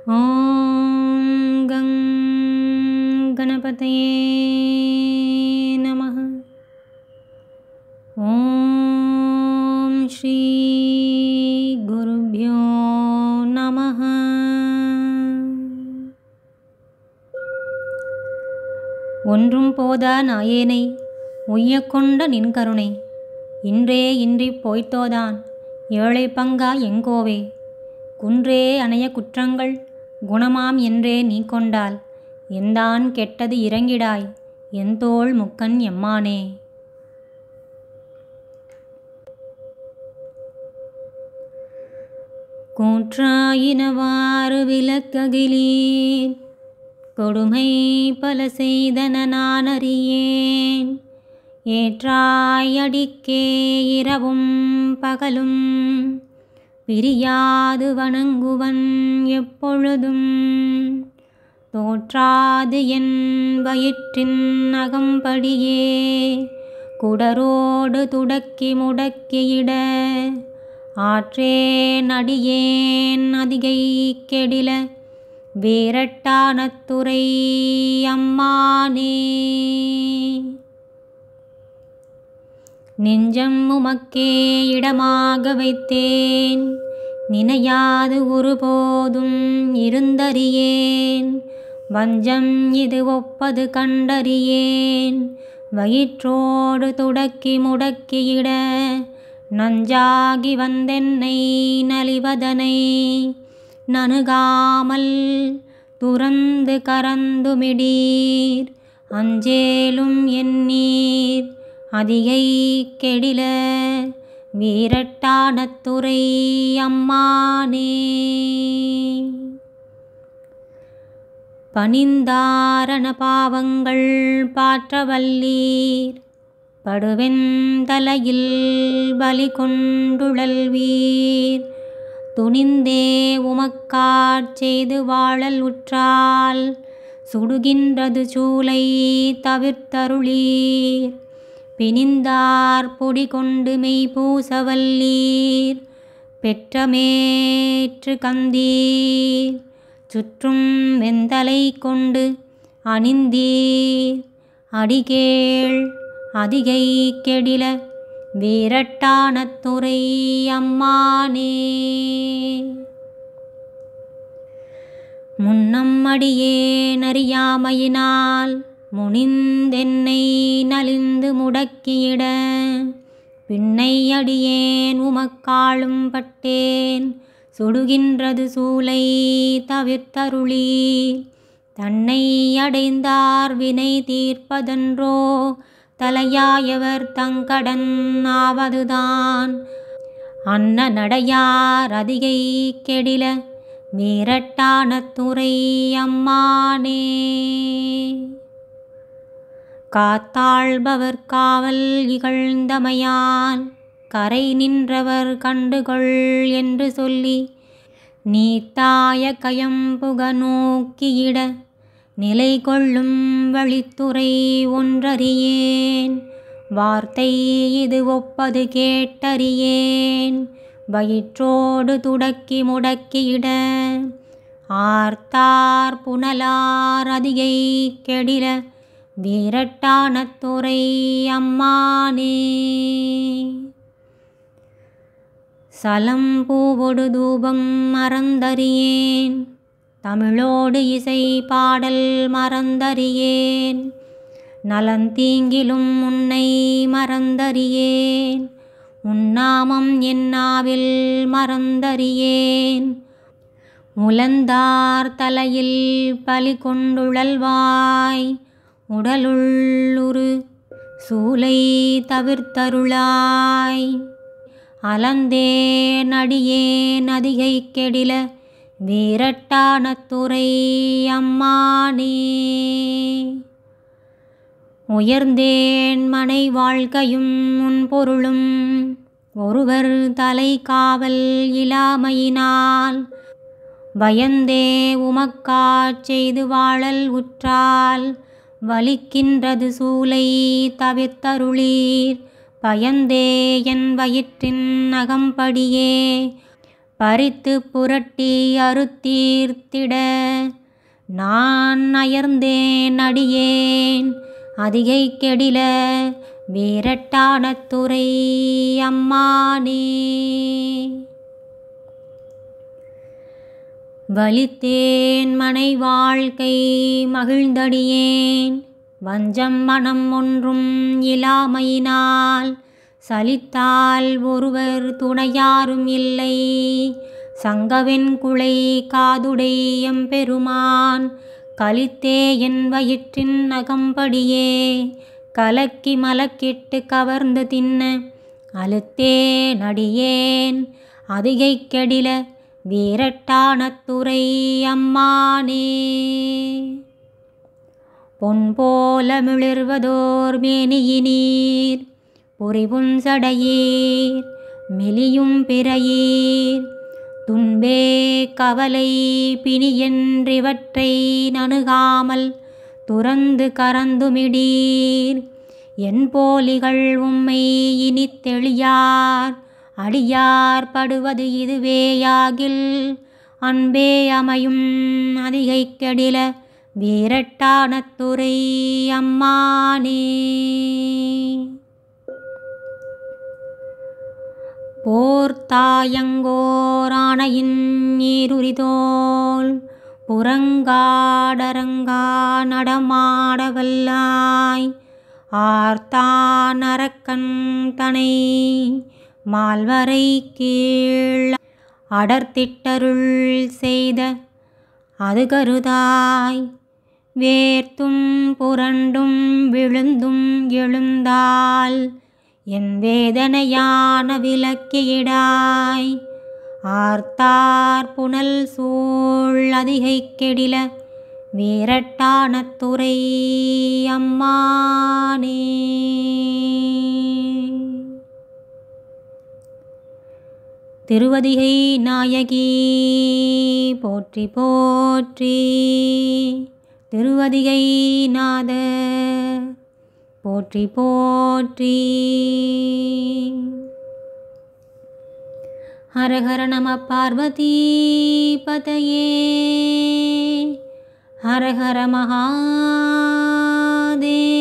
ॐ गं गणपतये नमः ॐ श्रीगुरुभ्यो नमः ஒன்றும் போதா நாயேனை உய்யக்கொண்ட நின் கருணை இன்றே இன்றிப் போய்த்தோதான் ஏழை பங்கா எங்கோவே குன்றே அணைய குற்றங்கள் குணமாம் என்றே நீ கொண்டால் எந்தான் கெட்டது இறங்கிடாய் எந்தோள் முக்கன் எம்மானே கூற்றாயினவாறு விலக்ககிலீர் கொடுமை பல செய்தன நான் அறியேன் ஏற்றாய் அடிக்கே இரவும் பகலும் பிரியாது வணங்குவன் எப்பொழுதும் தோற்றாது என் வயிற்றின் அகம்படியே குடரோடு துடக்கி முடக்கியிட ஆற்றேன் அடியேன் அதிகை கெடில வேரட்டானத்துறை அம்மானே நெஞ்சம் உமக்கே இடமாக வைத்தேன் நினையாது ஒருபோதும் இருந்தறியேன் வஞ்சம் இது ஒப்பது கண்டறியேன் வயிற்றோடு துடக்கி முடக்கியிட நஞ்சாகி வந்தென்னை நலிவதனை நணுகாமல் துறந்து கரந்துமிடீர் அஞ்சேலும் எண்ணீர் அதிகை கெடில வீரட்டானத்துறை அம்மானே பணிந்தாரண பாவங்கள் பாற்றவல்லீர் படுவெந்தலையில் பலி கொண்டுழல்வீர் துணிந்தே உமக்காட் செய்து வாழல் உற்றால் சுடுகின்றது சூலை தவிர்த்தருளீர் பிணிந்தார் பொடி கொண்டு மெய் பூசவல்லீர் பெற்றமேற்று கந்தீர் சுற்றும் வெந்தலை கொண்டு அணிந்தீர் அடிகேள் அதிகை கெடில வீரட்டானத்துறை அம்மானே முன்னம் அடியேனறியாமையினால் முனிந்தென்னை நலிந்து முடக்கியிட பின்னை அடியேன் உமக்காளும் பட்டேன் சுடுகின்றது சூலை தவிர்த்தருளி தன்னை அடைந்தார் வினை தீர்ப்பதன்றோ தலையாயவர் தங்கடன் ஆவதுதான் அன்ன நடையார் அதிகை கெடில வீரட்டானத்துறை அம்மானே காத்தாழ்பவர் காவல் இகழ்ந்தமையால் கரை நின்றவர் கண்டுகொள் என்று சொல்லி நீத்தாய கயம்புக நோக்கியிட நிலை கொள்ளும் வழித்துறை ஒன்றறியேன் வார்த்தை இது ஒப்பது கேட்டறியேன் வயிற்றோடு துடக்கி முடக்கியிட ஆர்த்தார் புனலார் அதிகை கெடில வீரட்டானத்துறை அம்மானே சலம் பூவொடு தூபம் மறந்தறியேன் தமிழோடு இசை பாடல் மறந்தறியேன் நலந்தீங்கிலும் உன்னை மறந்தறியேன் உன்னாமம் என்னாவில் மறந்தறியேன் உலந்தார் தலையில் பலி கொண்டுழல்வாய் உடலுள்ளுரு சூலை தவிர்த்தருளாய் அலந்தே நடியே நதிகை கெடில வீரட்டானத்துறை அம்மானே உயர்ந்தேன் மனை வாழ்க்கையும் உன் பொருளும் ஒருவர் தலை காவல் இலாமையினால் பயந்தே உமக்காச் செய்து வாழல் உற்றால் வலிக்கின்றது சூலை தவிர்த்தருளீர் பயந்தே என் வயிற்றின் அகம்படியே பறித்து புரட்டி அறுத்தீர்த்திட நான் அயர்ந்தேன் அடியேன் அதிகை கெடில வீரட்டான துறை அம்மானே வலித்தேன் மனை வாழ்க்கை மகிழ்ந்தடியேன் வஞ்சம் மனம் ஒன்றும் இலாமையினால் சலித்தால் ஒருவர் துணையாரும் இல்லை சங்கவென் குலை காதுடை எம்பெருமான் கலித்தே என் வயிற்றின் அகம்படியே கலக்கி மலக்கிட்டு கவர்ந்து தின்ன அழுத்தே நடியேன் அதிகை கெடில வீரட்டான துறை அம்மானே பொன் போல மிளிர்வதோர் மேனியினீர் பொறிவுன் சடையீர் மெலியும் பிறையீர் துன்பே கவலை பிணியென்றிவற்றை நணுகாமல் துறந்து கரந்துமிடீர் என் போலிகள் உம்மை இனித் தெளியார் அடியார் படுவது இதுவேயாகில் அன்பே அமையும் அதிகை கெடில வீரட்டான துறை அம்மானே போர்த்தாயங்கோராணையின் நீருரிதோல் புறங்காடரங்கா நடமாடவல்லாய் ஆர்த்தான் அரக்கன் தனை மால்வரை கீழ் அடர்த்திட்டருள் செய்த அது கருதாய் வேர்த்தும் புரண்டும் விழுந்தும் எழுந்தால் என் வேதனையான விலக்கியிடாய் ஆர்த்தார் புனல் சூழ் அதிகை கெடில வீரட்டான துறை அம்மானே திருவதிகை நாயகி போற்றி போற்றி திருவதிகை நாத போற்றி போற்றி ஹர ஹர நம பார்வதி பதயே ஹர ஹர மகாதேவ